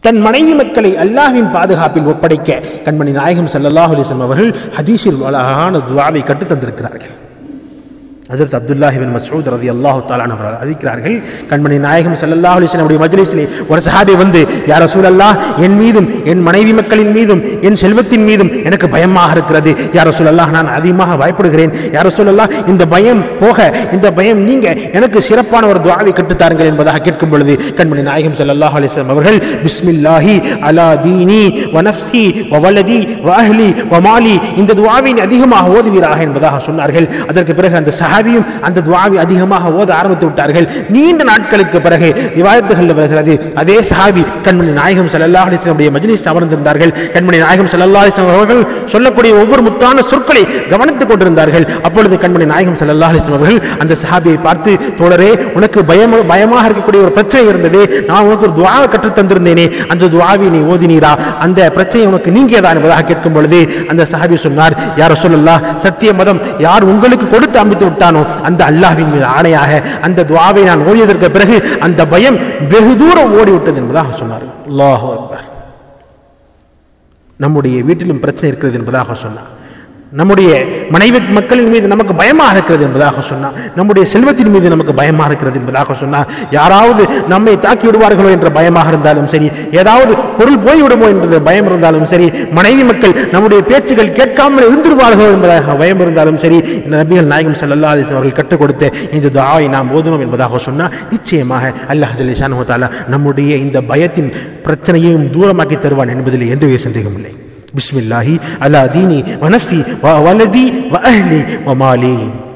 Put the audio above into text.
தன் மனைவி மக்களை அல்லாஹ்வின் பாதுகாப்பில் ஒப்படைக்க கண்மணி நாயகம் ஸல்லல்லாஹு அலைஹி வஸல்லம் அவர்கள் ஹதீஸில் அழகான துவாவை கற்றுத் தந்திருக்கிறார்கள் ஹஜரத் அப்துல்லாஹி பின் மஸ்ஊத் ரலியல்லாஹு தஆலா அன்ஹு அவர்கள் அறிவிக்கிறார்கள் கண்மணி நாயகம் ஸல்லல்லாஹு அலைஹி வஸல்லம் மஜ்லிஸிலே ஒரு சஹாபி வந்து யா ரசூலல்லாஹ் என் மீதும் என் மனைவி மக்களின் மீதும் என் செல்வத்தின் மீதும் எனக்கு பயமாக இருக்கிறது யா ரசூலல்லாஹ் நான் அதிகமாக பயப்படுகிறேன் யா ரசூலல்லாஹ் இந்த பயம் போக இந்த பயம் நீங்க எனக்கு சிறப்பான ஒரு துஆவை கற்றுத் தாருங்கள் என்பதாக கேட்கும் பொழுது கண்மணி நாயகம் ஸல்லல்லாஹு அலைஹி வஸல்லம் அவர்கள் பிஸ்மில்லாஹி அலா தீனி வ நஃப்ஸி வ வலதி வ அஹ்லி வ மாலி இந்த துஆவை நீ அதிகமாக ஓதுவீராக என்பதாக சொன்னார்கள் அதற்கு பிறகு அந்த சஹாபியும் அந்த துஆவை அதிகமாக ஓத ஆரம்பித்து விட்டார்கள் நீண்ட நாட்களுக்கு பிறகு விவாதத்துகள் வருகிறது அதே சஹாபி கண்மணி நாயகம் ஸல்லல்லாஹு அலைஹி வஸல்லம் உடைய மஜ்லிஸ் அமர்ந்திருந்தார்கள் கண்மணி நாயகம் ஸல்லல்லாஹு அலைஹி வஸல்லம் அவர்கள் சொல்லக்கூடிய ஒவ்வொரு முத்தான சொற்களை கவனித்துக் கொண்டிருந்தார்கள் அப்பொழுது கண்மணி நாயகம் ஸல்லல்லாஹு அலைஹி வஸல்லம் அவர்கள் அந்த சஹாபியை பார்த்து தோழரே உனக்கு பயம் பயமாக இருக்கக்கூடிய ஒரு பிரச்சனை இருந்தது நான் உனக்கு ஒரு துஆவை கற்றுத் தந்திருந்தேனே அந்த துஆவை நீ ஓதினீரா அந்த பிரச்சனை உனக்கு நீங்கியதா என்பதாக கேட்கும் பொழுது அந்த சஹாபி சொன்னார் யார் சொல்லல்லா சத்திய மதம் யார் உங்களுக்கு கொடுத்து அமைத்து விட்டானோ அந்த அல்லாஹ்வின் மீது ஆணையாக அந்த துஆவை நான் ஓதியதற்கு பிறகு அந்த பயம் வெகு தூரம் ஓடிவிட்டது என்பதாக சொன்னார் அல்லாஹு அக்பர் நம்முடைய வீட்டிலும் பிரச்சனை இருக்கிறது என்பதாக சொன்னார் நம்முடைய மனைவி மக்களின் மீது நமக்கு பயமாக இருக்கிறது என்பதாக சொன்னார் நம்முடைய செல்வத்தின் மீது நமக்கு பயமாக இருக்கிறது என்பதாக சொன்னார் யாராவது நம்மை தாக்கி விடுவார்களோ என்ற பயமாக இருந்தாலும் சரி ஏதாவது பொருள் போய்விடுமோ என்ற பயம் இருந்தாலும் சரி மனைவி மக்கள் நம்முடைய பேச்சுகள் கேட்காமல் இருந்துருவார்களோ என்பதாக பயம் இருந்தாலும் சரி இந்த நபிகள் நாயகம் ஸல்லல்லாஹு அலைஹி வஸல்லம் அவர்கள் கற்றுக் கொடுத்த இந்த துஆவை நாம் ஓதுனோம் என்பதாக சொன்னால் நிச்சயமாக அல்லாஹ் ஜல்லிஷானு தாலா நம்முடைய இந்த பயத்தின் பிரச்சனையையும் தூரமாக்கி தருவான் என்பதில் எந்தவித சந்தேகமும் இல்லை பிஸ்மில்லாஹி அலா தீனி வனஃப்சி வ வலதி வ அஹ்லி வ மாலி